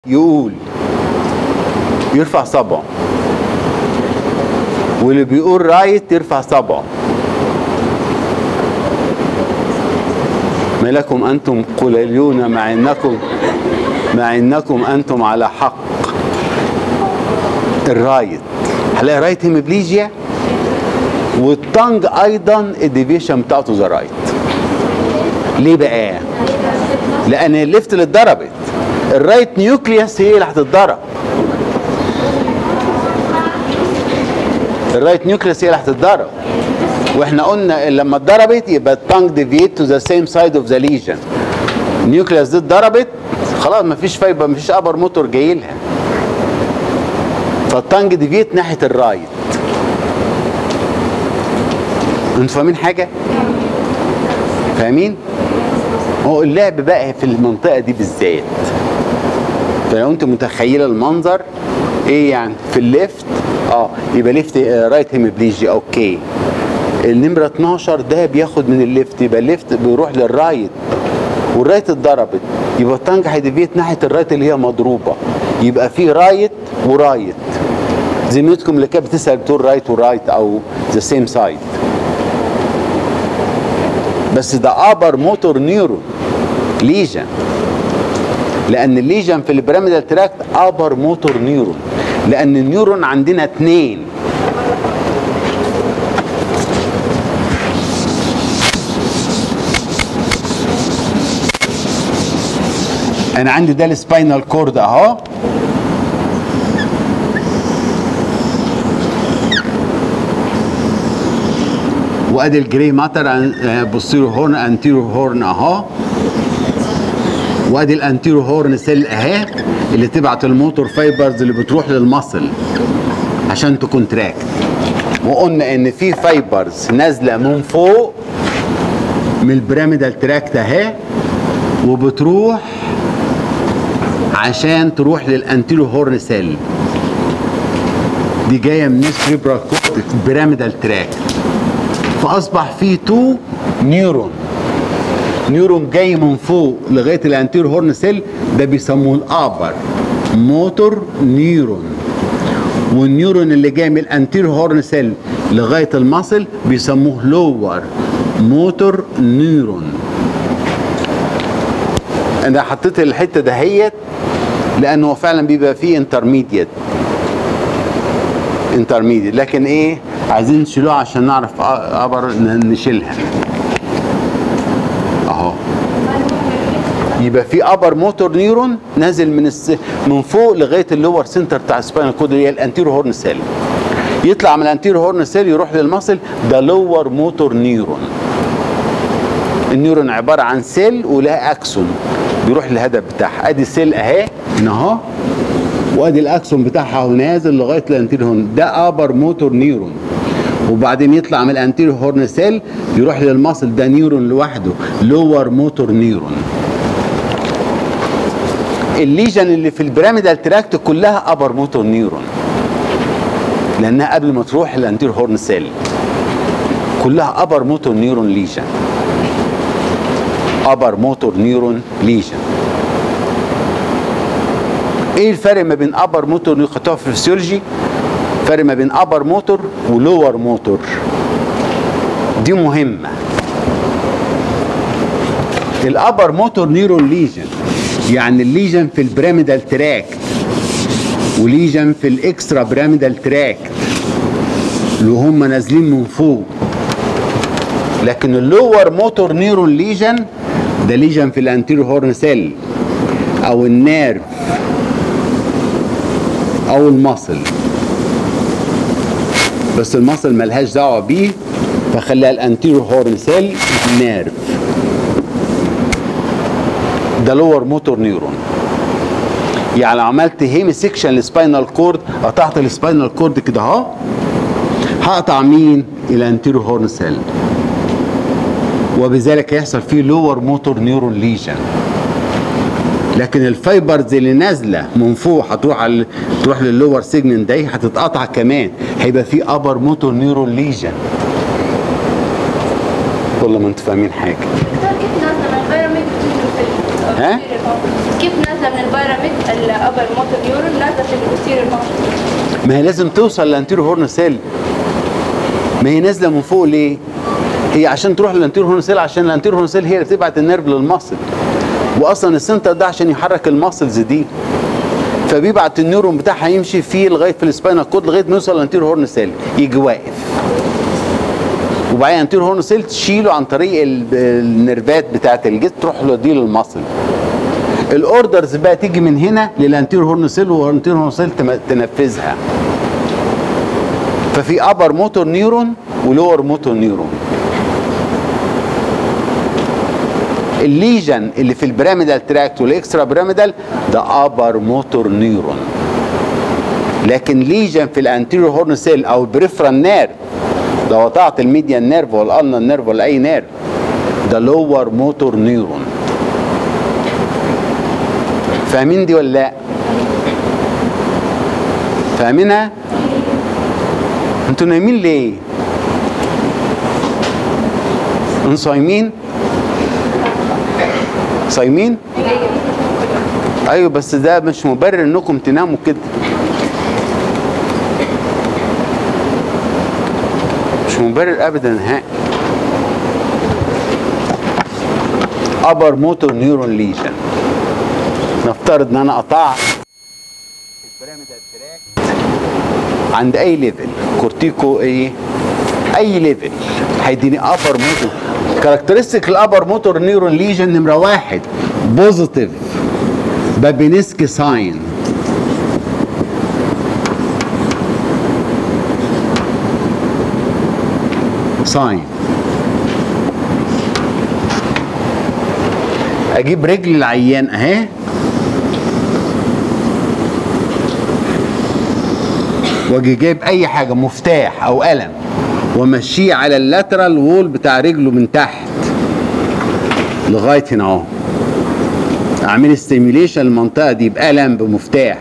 يقول يرفع صبعه واللي بيقول رايت يرفع صبعه ما لكم انتم قليلون مع انكم مع انكم انتم على حق الرايت هلاقي رايت هيمبليجيا والتانج ايضا الديفيشن بتاعته ذا رايت ليه بقى؟ لان الليفت اللي اتضربت الرايت نيوكليوس هي اللي هتتضرب الرايت نيوكليوس هي اللي هتتضرب واحنا قلنا لما اتضربت يبقى التانج ديفيت تو ذا سيم سايد اوف ذا ليجن النيوكليوس دي اتضربت خلاص مفيش فايبر مفيش ابر موتور جاي لها فالتانج ديفيت ناحيه الرايت انتوا فاهمين حاجه؟ فاهمين؟ هو اللعب بقى في المنطقه دي بالذات فلو انت متخيله المنظر ايه يعني في الليفت اه يبقى ليفت آه رايت هيمبليجي اوكي النمره 12 ده بياخد من الليفت يبقى الليفت بيروح للرايت والرايت اتضربت يبقى التانج هيديفيت ناحيه الرايت اللي هي مضروبه يبقى في رايت ورايت زميلتكم اللي كانت بتسال بتقول رايت ورايت او ذا سيم سايد بس ده ابر موتور نيورون ليجن لان الليجن في البيراميدال تراكت ابر موتور نيورون لان النيورون عندنا اتنين انا عندي ده السباينال كورد اهو وادي الجري ماتر بوستيرو هورن انتيرو هورن اهو وادي الانتيرو هورن سيل اهي اللي تبعت الموتور فايبرز اللي بتروح للمصل عشان تكونتراكت وقلنا ان في فايبرز نازله من فوق من البيراميدال تراكت اهي وبتروح عشان تروح للانتيرو هورن سيل دي جايه من السريبرال كورتكس بيراميدال تراكت فاصبح في تو نيورون نيورون جاي من فوق لغايه الانتير هورن سيل ده بيسموه الابر موتور نيورون والنيورون اللي جاي من الانتير هورن سيل لغايه المصل بيسموه لور موتور نيورون انا حطيت الحته دهيت لانه فعلا بيبقى فيه انترميديت انترميديت لكن ايه عايزين نشيلوها عشان نعرف ابر نشيلها اهو يبقى في ابر موتور نيورون نازل من الس... من فوق لغايه اللور سنتر بتاع السباينال كود اللي هي الانتيرو هورن سيل يطلع من الانتيرو هورن سيل يروح للمصل ده لور موتور نيورون النيورون عباره عن سيل ولها اكسون بيروح للهدف بتاعها ادي سيل اهي هنا اهو وادي الاكسون بتاعها ونازل لغايه الانتيرو هورن ده ابر موتور نيورون وبعدين يطلع من الانتيرو هورن سيل يروح للمصل ده نيورون لوحده لور موتور نيورون الليجن اللي في البيراميدال تراكت كلها ابر موتور نيورون لانها قبل ما تروح الانتيرو هورن سيل كلها ابر موتور نيورون ليجن ابر موتور نيورون ليجن ايه الفرق ما بين ابر موتور نيورون خدتوها في الفسيولوجي فرق ما بين ابر موتور ولور موتور دي مهمه الابر موتور نيورون ليجن يعني الليجن في البيراميدال تراكت وليجن في الاكسترا بيراميدال تراكت اللي هم نازلين من فوق لكن اللور موتور نيورون ليجن ده ليجن في الانتيرو هورن سيل او النيرف او المصل بس المصل ملهاش دعوه بيه فخليها الانتيرو هورن سيل نيرف ده لور موتور نيورون يعني لو عملت هيمي سيكشن للسباينال كورد قطعت السباينال كورد كده اهو هقطع مين الانتيرو هورن سيل وبذلك هيحصل فيه لور موتور نيورون ليجن لكن الفايبرز اللي نازله من فوق هتروح على تروح للور سيجمنت ده هتتقطع كمان هيبقى في ابر موتور نيورون ليجن والله ما انتوا فاهمين حاجه دكتور كيف نازله من البيراميد بتنزل في ها؟ البيراميد؟ كيف نازله من البيراميد الابر موتور نيورون نازله في البوستيريور مارجن ما هي لازم توصل للانتيرو هورن سيل ما هي نازله من فوق ليه؟ هي عشان تروح للانتيرو هورن سيل عشان الانتيرو هورن سيل هي اللي بتبعت النيرف للمصل واصلا السنتر ده عشان يحرك الماسلز دي فبيبعت النيورون بتاعها يمشي فيه لغايه في السباينال كود لغايه ما يوصل للانتيرو هورن سيل يجي واقف وبعدين الانتيرو هورن سيل تشيله عن طريق ال- النيرفات بتاعت الجسم تروح له دي للمصل الاوردرز بقى تيجي من هنا للانتيرو هورن سيل والانتيرو هورن سيل تم- تنفذها ففي ابر موتور نيورون ولور موتور نيورون الليجن اللي في البيراميدال تراكت والاكسترا بيراميدال ده ابر موتور نيورون لكن ليجن في الانتيريور هورن سيل او البريفرال نيرف لو قطعت الميديان نيرف ولا الالنا نيرف ولا اي نيرف ده لور موتور نيورون فاهمين دي ولا لا فاهمينها انتوا نايمين ليه انتوا صايمين صايمين ايوه بس ده مش مبرر انكم تناموا كده مش مبرر ابدا نهائي ابر موتور نيورون ليجن نفترض ان انا قطعت عند اي ليفل كورتيكو ايه اي ليفل هيديني ابر موتور كاركترستيك الابر موتور نيورون ليجن نمره واحد بوزيتيف بابينسكي ساين ساين اجيب رجل العيان اهي واجي جايب اي حاجه مفتاح او قلم وامشيه على اللاترال وول بتاع رجله من تحت لغايه هنا اهو اعمل ستيميوليشن المنطقه دي بقلم بمفتاح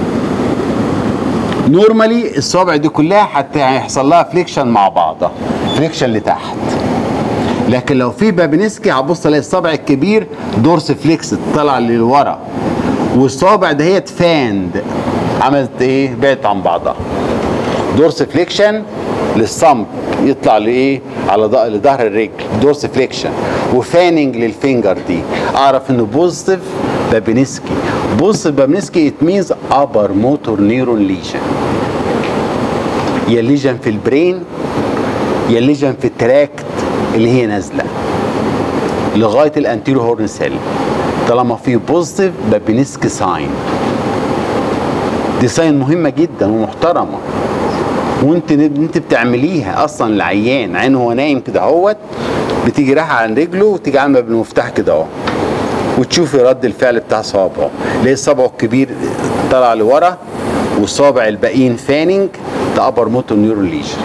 نورمالي الصوابع دي كلها حتى هيحصل لها فليكشن مع بعضها فليكشن لتحت لكن لو في بابنسكي هبص الاقي الصابع الكبير دورس فليكس طلع لورا والصابع دهيت فاند عملت ايه بعدت عن بعضها دورس فليكشن للصمت يطلع لايه على ض- لظهر الرجل دورس فليكشن وفاننج للفينجر دي اعرف انه بوزيتيف بابنسكي بوزيتيف بابنسكي ات مينز ابر موتور نيورون ليجن يا ليجن في البرين يا ليجن في التراكت اللي هي نازله لغايه الانتيرو هورن سيل طالما في بوزيتيف بابينسكي ساين دي ساين مهمه جدا ومحترمه وانت انت بتعمليها اصلا العيان عين هو نايم كده اهوت بتيجي رايحه عن رجله وتيجي عامله بالمفتاح كده اهو وتشوفي رد الفعل بتاع صوابعه ليه صبعه الكبير طلع لورا والصابع الباقيين فاننج ده ابر موتور نيورون ليجن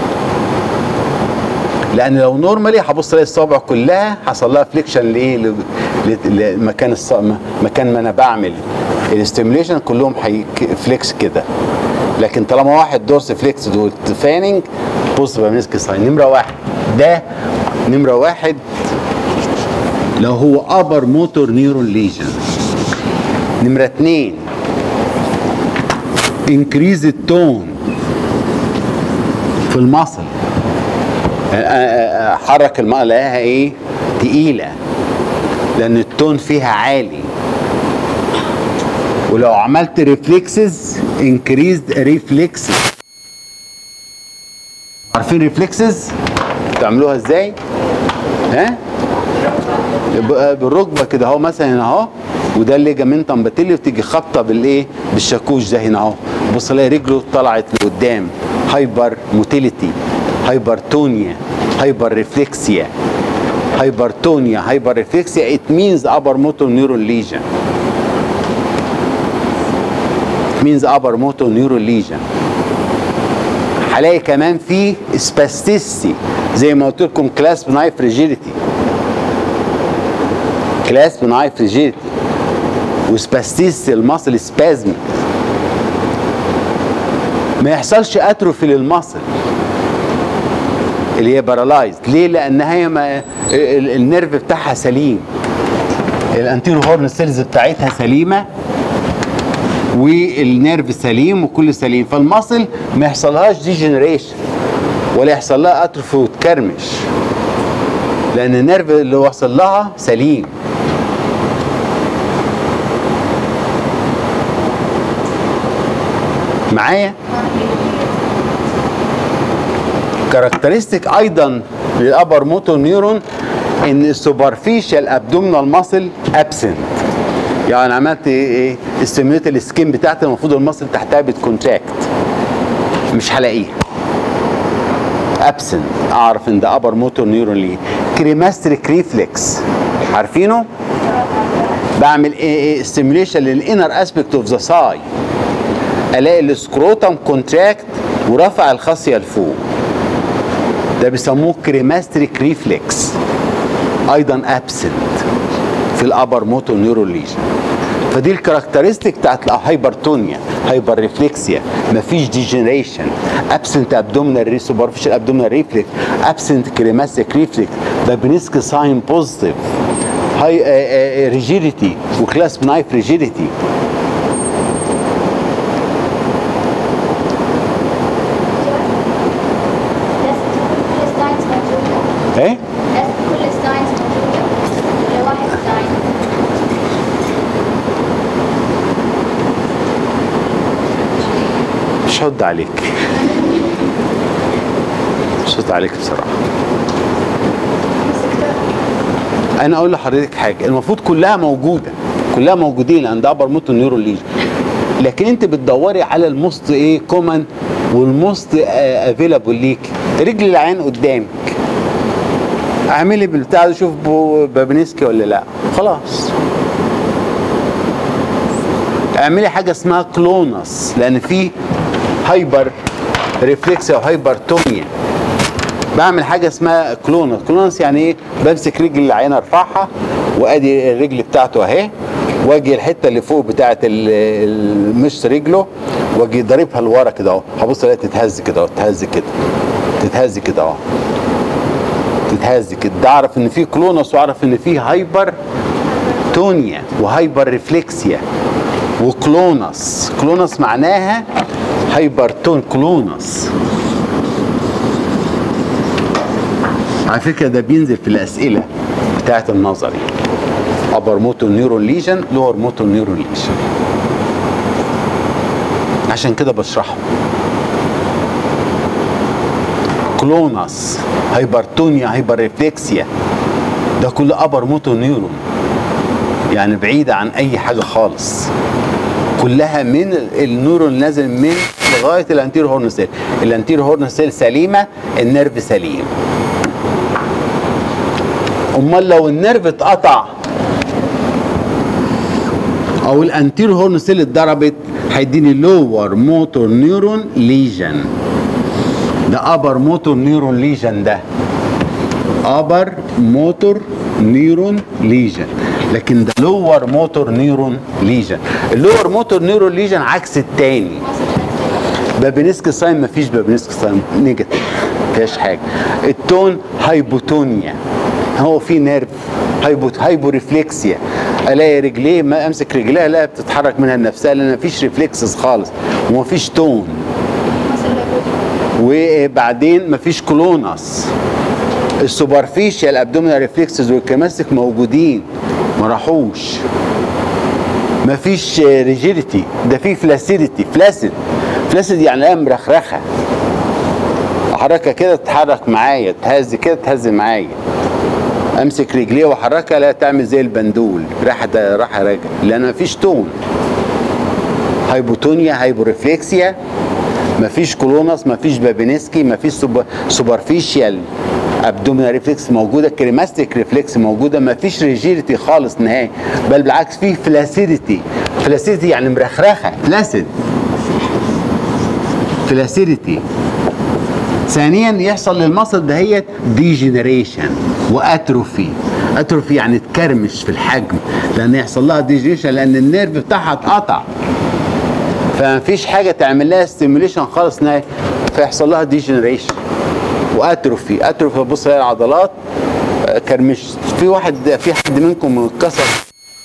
لان لو نورمالي هبص الاقي الصوابع كلها حصل لها فليكشن لايه ل- ل- لمكان الص... مكان ما انا بعمل الاستيميوليشن كلهم هيفليكس كده لكن طالما واحد دورس فليكس دول فاننج بص بمسك ساين نمره واحد ده نمره واحد لو هو ابر موتور نيورون ليجن نمره اتنين انكريز التون في المصل حرك الماء الاقيها ايه تقيله لان التون فيها عالي ولو عملت ريفلكسز انكريزد ريفلكسز عارفين ريفلكسز بتعملوها ازاي ها ب- بالركبه كده اهو مثلا هنا اهو وده الليجامنتم باتيلي وتيجي خابطه بالايه بالشاكوش ده هنا اهو بص الاقي رجله طلعت لقدام هايبر موتيليتي هايبرتونيا هايبر ريفلكسيا هايبرتونيا هايبر ريفلكسيا ات مينز ابر موتور نيورون ليجن means upper motor neural lesion هلاقي كمان في spasticity زي ما قلت لكم clasp knife rigidity clasp knife rigidity وspasticity المصل spasm ما يحصلش اتروفي للمصل اللي هي بارالايزد ليه لانها هي ما ال- النيرف بتاعها سليم الانتيرو هورن سيلز بتاعتها سليمه والنيرف سليم وكل سليم فالمصل ما يحصلهاش ديجنريشن ولا يحصل لها اتروفي وتكرمش لان النيرف اللي وصل لها سليم معايا كاركترستيك ايضا للابر موتور نيورون ان السوبرفيشال ابدومينال ماسل ابسنت يعني عملت ايه استيميوليت السكين بتاعتي المفروض المصل تحتها بتكونتراكت مش هلاقيها ابسنت اعرف ان ده ابر موتور نيورون ليه كريماستريك ريفلكس عارفينه بعمل ايه ايه ستيميوليشن للانر اسبكت اوف ذا ساي الاقي السكروتم كونتراكت ورفع الخصيه لفوق ده بيسموه كريماستريك ريفلكس ايضا ابسنت في الابر موتور نيورون ليجن فدي الكاركترستيك بتاعت الهايبرتونيا هايبر ريفلكسيا مفيش ديجنريشن ابسنت ابدومينال سوبرفيشال ابدومينال ريفلكس ابسنت كريماستيك ريفلكس بابنسكي ساين بوزيتيف هاي ريجيديتي وكلاس نايف ريجيديتي لازم تكون كل ستاينز موجودة ايه لازم كل ستاينز موجودة ولا واحد ستاين مش هرد عليك مش هرد عليك بصراحه انا اقول لحضرتك حاجه المفروض كلها موجوده كلها موجودين عند ابر موتور نيورون ليجن لكن انت بتدوري على الموست ايه كومن والموست افيلابل ليك رجل العين قدامك اعملي بالبتاع ده شوف بو- بابنسكي ولا لا خلاص اعملي حاجه اسمها كلونس لان في هايبر ريفلكس او هايبرتونيا بعمل حاجه اسمها كلونس كلونس يعني ايه بمسك رجل العين ارفعها وادي الرجل بتاعته اهي واجي الحته اللي فوق بتاعه ال- ال- مش رجله واجي ضاربها لورا كده اهو هبص الاقي تتهز كده اهو تتهز كده تتهز كده اهو تتهز كده ده اعرف ان في كلونس واعرف ان في هايبر تونيا وهايبر ريفلكسيا وكلونس كلونس معناها هايبرتون كلونس على فكره ده بينزل في الاسئله بتاعت النظري ابر موتور نيورون ليجن لور موتور نيورون ليجن عشان كده بشرحه كلونس هايبرتونيا هايبر ريفلكسيا ده كله ابر موتور نيورون يعني بعيدة عن أي حاجة خالص كلها من النيورون نازل من لغاية الانتير هورن سيل الانتير هورن سيل سليمة النيرف سليم أمال لو النيرف اتقطع أو الانتير هورن سيل اتضربت هيديني لور موتور نيورون ليجن ده ابر موتور نيورون ليجن ده ابر موتور نيورون ليجن لكن ده لور موتور نيورون ليجن اللور موتور نيورون ليجن عكس التاني بابنسك ساين مفيش بابنسك ساين نيجاتيف مفيهاش حاجه التون هايبوتونيا هو في نيرف هايبو هايبو ريفلكسيا الاقي رجليه ما امسك رجليها الاقيها بتتحرك منها لنفسها لان مفيش ريفلكسز خالص ومفيش تون وبعدين مفيش كلونس السوبرفيشال ابدومينال ريفلكسز والكماسك موجودين ما راحوش مفيش ريجيديتي ده في فلاسيديتي فلاسيد فلاسيد يعني ايه مرخرخه احركها كده تتحرك معايا تهز كده تهز معايا امسك رجليه واحركها لا تعمل زي البندول راح راح راجع لان مفيش تون هايبوتونيا هايبوريفلكسيا مفيش كولونس مفيش بابينسكي مفيش سوبر سوبرفيشال ابدومينال ريفلكس موجوده كريماستيك ريفلكس موجوده مفيش ريجيديتي خالص نهائي بل بالعكس في فلاسيديتي فلاسيديتي يعني مرخرخه فلاسيد فلاسيديتي ثانيا يحصل للمصل دهيت ديجنريشن واتروفي اتروفي يعني تكرمش في الحجم لان يحصل لها ديجنريشن لان النيرف بتاعها اتقطع فمفيش حاجه تعمل لها ستيميوليشن خالص نهائي فيحصل لها ديجنريشن واتروفي اتروفي بص هي العضلات آه، كرمش في واحد في حد منكم اتكسر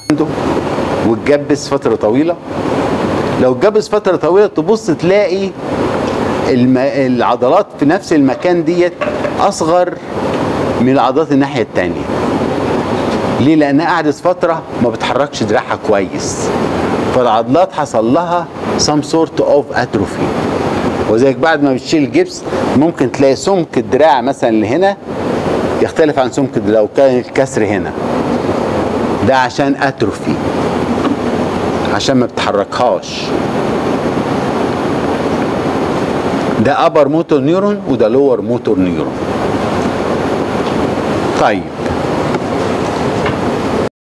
عنده واتجبس فتره طويله لو اتجبس فتره طويله تبص تلاقي الم... العضلات في نفس المكان ديت اصغر من العضلات الناحيه التانيه ليه لانها قعدت فتره ما بتحركش دراعها كويس فالعضلات حصل لها some sort of atrophy وذلك بعد ما بتشيل الجبس ممكن تلاقي سمك الدراع مثلا اللي هنا يختلف عن سمك لو كان الكسر هنا ده عشان اتروفي عشان ما بتحركهاش ده ابر موتور نيورون وده لور موتور نيورون طيب